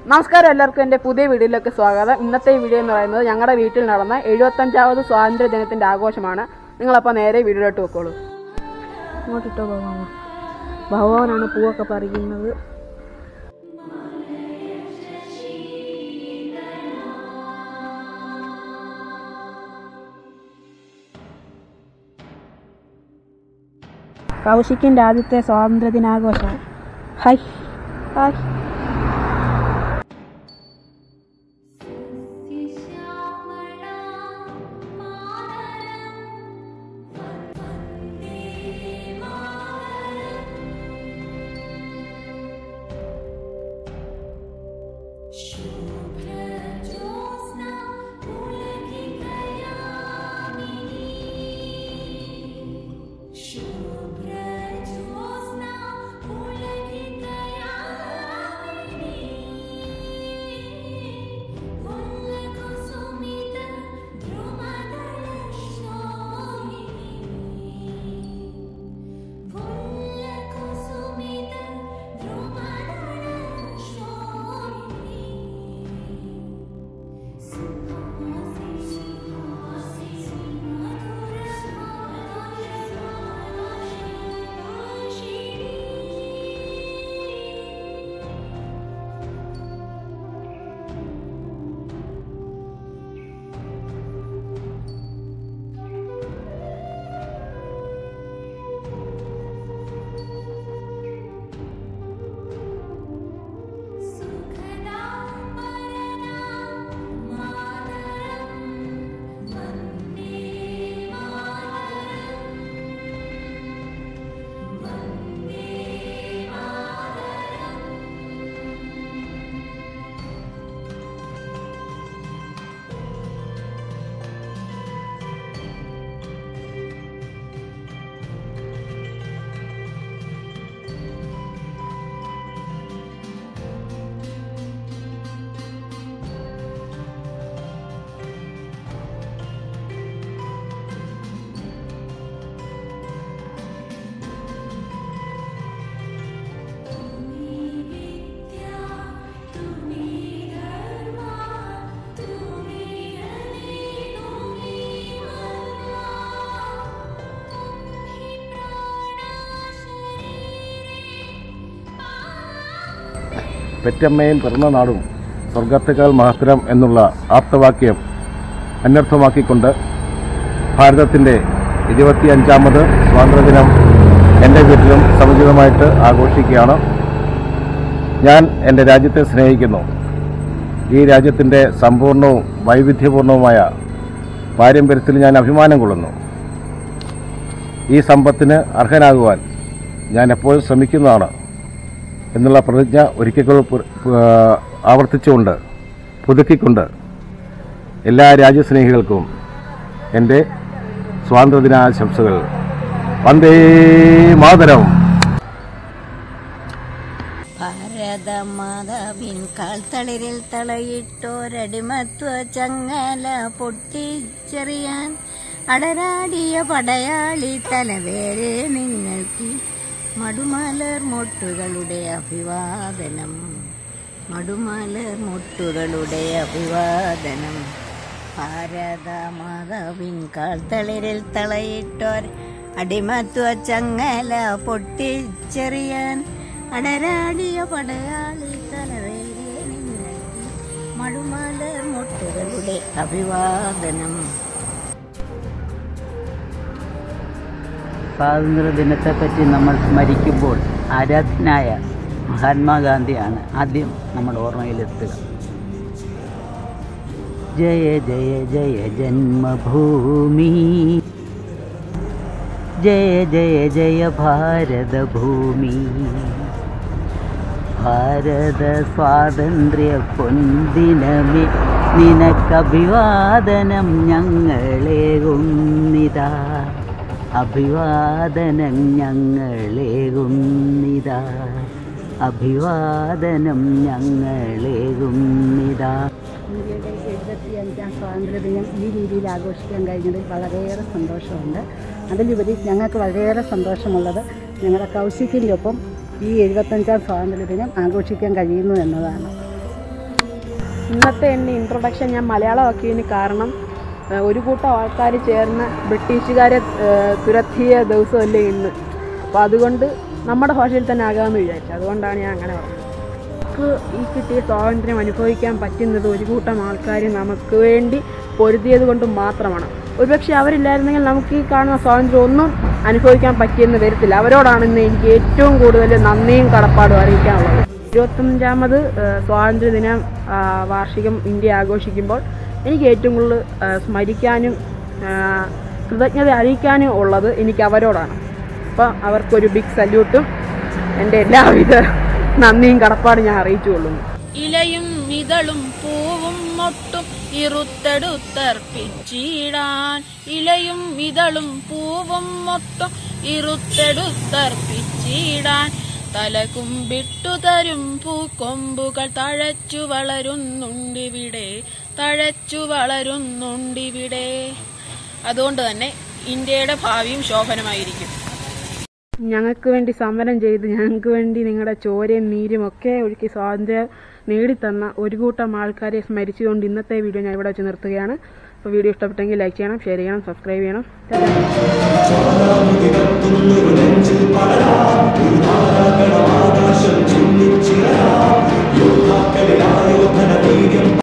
നമസ്കാരം എല്ലാവർക്കും എൻ്റെ പുതിയ വീഡിയോയിലേക്ക് സ്വാഗതം ഇന്നത്തെ ഈ വീഡിയോ എന്ന് പറയുന്നത് ഞങ്ങളുടെ വീട്ടിൽ നടന്ന എഴുപത്തഞ്ചാമത് സ്വാതന്ത്ര്യ ദിനത്തിൻ്റെ ആഘോഷമാണ് നിങ്ങളപ്പോൾ നേരെ വീഡിയോയിലോട്ട് വെക്കോളൂ ഇങ്ങോട്ടിട്ടോ ഭഗവാൻ ഭഗവാനാണ് പൂവൊക്കെ പറിക്കുന്നത് കൗശിക്കിൻ്റെ ആദ്യത്തെ സ്വാതന്ത്ര്യ ദിനാഘോഷം ഹായ് ഹായ് शुभ्रज्योत्स्ना पुलकितयामिनी शुभ्रज्योत्स्ना पुलकितयामिनी फुल्लकुसुमित ध्रुमदलशोभिनी फुल्लकुसुमित ध्रुमदलशोभिनी सुखदां वरदां मातरं वन्दे मातरं वन्दे मातरम् विद्या तुम्ही धर्मा तुम्ही हरी तुम्ही मर्मा तुम्ही प्राणा शरीरे പെറ്റമ്മയും പിറന്ന നാടും സ്വർഗത്തേക്കാൾ മഹത്തരം എന്നുള്ള ആപ്തവാക്യം അന്വർത്ഥമാക്കിക്കൊണ്ട് ഭാരതത്തിൻ്റെ ഇരുപത്തിയഞ്ചാമത് സ്വാതന്ത്ര്യദിനം എൻ്റെ വീട്ടിലും സമുചിതമായിട്ട് ആഘോഷിക്കുകയാണ് ഞാൻ എൻ്റെ രാജ്യത്തെ സ്നേഹിക്കുന്നു ഈ രാജ്യത്തിൻ്റെ സമ്പൂർണവും വൈവിധ്യപൂർണവുമായ പാരമ്പര്യത്തിൽ ഞാൻ അഭിമാനം കൊള്ളുന്നു ഈ സമ്പത്തിന് അർഹനാകുവാൻ ഞാൻ എപ്പോഴും ശ്രമിക്കുന്നതാണ് എന്നുള്ള പ്രതിജ്ഞ ഒരിക്കൽ കൂടി പു- പു- ആവർത്തിച്ചുകൊണ്ട് പുതുക്കിക്കൊണ്ട് എല്ലാ രാജ്യസ്നേഹികൾക്കും എൻ്റെ സ്വാതന്ത്ര്യദിനാശംസകൾ വന്ദേ മാതരം ഭാരതമാതാവിൻ കാൽത്തളിരിൽ തളയിട്ടോരടിമത്വ ചങ്ങല പൊട്ടിച്ചെറിയാൻ അടരാടിയ പടയാളി തലവേരെ നിങ്ങൾക്ക് മടുമലർ മൊട്ടുകളുടെ അഭിവാദനം മടുമലർ മൊട്ടുകളുടെ അഭിവാദനം ഭാരതമാതാവിൻ കാൽത്തളിരിൽ തളയിട്ടോർ അടിമത്വ ചങ്ങല പൊട്ടിച്ചെറിയാൻ അടരാടിയ പടയാളി തലവേരെ നിങ്ങൾക്ക് മടുമലർ മൊട്ടുകളുടെ അഭിവാദനം സ്വാതന്ത്ര്യദിനത്തെപ്പറ്റി നമ്മൾ സ്മരിക്കുമ്പോൾ ആരാധ്യനായ മഹാത്മാഗാന്ധിയാണ് ആദ്യം നമ്മുടെ ഓർമ്മയിലെത്തുക ജയ ജയ ജയ ജന്മഭൂമി ജയ ജയ ജയ ഭാരതഭൂമി ഭാരത സ്വാതന്ത്ര്യ പൊൻദിനമേ നിനക്കഭിവാദനം ഞങ്ങളേകുന്നിതാ അഭിവാദനം ഞങ്ങളേകുന്നിതാ അഭിവാദനം ഞങ്ങളേകുന്നിതാ ഇന്ത്യയുടെ എഴുപത്തിയഞ്ചാം സ്വാതന്ത്ര്യദിനം ഈ രീതിയിൽ ആഘോഷിക്കാൻ കഴിഞ്ഞതിൽ വളരെയേറെ സന്തോഷമുണ്ട് അതിലുപരി ഞങ്ങൾക്ക് വളരെയേറെ സന്തോഷമുള്ളത് ഞങ്ങളുടെ കൗശിക്കിൻ്റെ ഒപ്പം ഈ എഴുപത്തഞ്ചാം സ്വാതന്ത്ര്യദിനം ആഘോഷിക്കാൻ കഴിയുന്നു എന്നതാണ് ഇന്നത്തെ എൻ്റെ ഇൻട്രൊഡക്ഷൻ ഞാൻ മലയാളമാക്കിയതിന് കാരണം ആ, ഒരു കൂട്ടം ആൾക്കാർ ചേർന്ന് ബ്രിട്ടീഷുകാരെ ആ, തുരത്തിയ ദിവസമല്ലേ ഇന്ന് അപ്പോൾ അതുകൊണ്ട് നമ്മുടെ ഭാഷയിൽ തന്നെ ആകാമെന്ന് വിചാരിച്ചു അതുകൊണ്ടാണ് ഞാൻ അങ്ങനെ പറഞ്ഞത് നമുക്ക് ഈ കിട്ടിയ സ്വാതന്ത്ര്യം അനുഭവിക്കാൻ പറ്റുന്നത് ഒരു കൂട്ടം ആൾക്കാർ നമുക്ക് വേണ്ടി പൊരുതിയത് കൊണ്ട് മാത്രമാണ് ഒരുപക്ഷെ അവരില്ലായിരുന്നെങ്കിൽ നമുക്ക് ഈ കാണുന്ന സ്വാതന്ത്ര്യം ഒന്നും അനുഭവിക്കാൻ പറ്റിയെന്ന് വരത്തില്ല അവരോടാണ് ഇന്ന് എനിക്ക് ഏറ്റവും കൂടുതൽ നന്ദിയും കടപ്പാടും അറിയിക്കാനുള്ളത് ഇരുപത്തഞ്ചാമത് ഏഹ്, സ്വാതന്ത്ര്യദിനം ആ, വാർഷികം ഇന്ത്യ ആഘോഷിക്കുമ്പോൾ എനിക്ക് ഏറ്റവും കൂടുതൽ ഏഹ്, സ്മരിക്കാനും ആ, കൃതജ്ഞത അറിയിക്കാനും ഉള്ളത് എനിക്ക് അവരോടാണ് അപ്പോൾ അവർക്കൊരു ബിഗ് സല്യൂട്ടും എൻ്റെ എല്ലാവിധ നന്ദിയും കടപ്പാടും ഞാൻ അറിയിച്ചു കൊള്ളുന്നു ഇലയും ഇതളും പൂവും മൊട്ടും ഇറുത്തെടുത്തർപ്പിച്ചിടാൻ ഇലയും ഇതളും പൂവും മൊട്ടും ഇറുത്തെടുത്തർപ്പിച്ചിടാൻ തലകുമ്പിട്ടു തരും പൂക്കൊമ്പുകൾ തഴച്ചു വളരുന്നുണ്ടിവിടെ തഴച്ചു വളരുന്നുണ്ടിവിടെ അതുകൊണ്ട് തന്നെ ഇന്ത്യയുടെ ഭാവിയും ശോഭനമായിരിക്കും ഞങ്ങൾക്ക് വേണ്ടി സമരം ചെയ്ത് ഞങ്ങൾക്ക് വേണ്ടി നിങ്ങളുടെ ചോരയും നീരും ഒക്കെ ഒഴുക്കി സ്വാതന്ത്ര്യം നേടിത്തന്ന ഒരു കൂട്ടം ആൾക്കാരെ സ്മരിച്ചുകൊണ്ട് ഇന്നത്തെ വീഡിയോ ഞാൻ ഇവിടെ വെച്ച് നിർത്തുകയാണ് അപ്പോൾ വീഡിയോ ഇഷ്ടപ്പെട്ടെങ്കിൽ ലൈക്ക് ചെയ്യണം ഷെയർ ചെയ്യണം സബ്സ്ക്രൈബ് ചെയ്യണം ടാറ്റാ.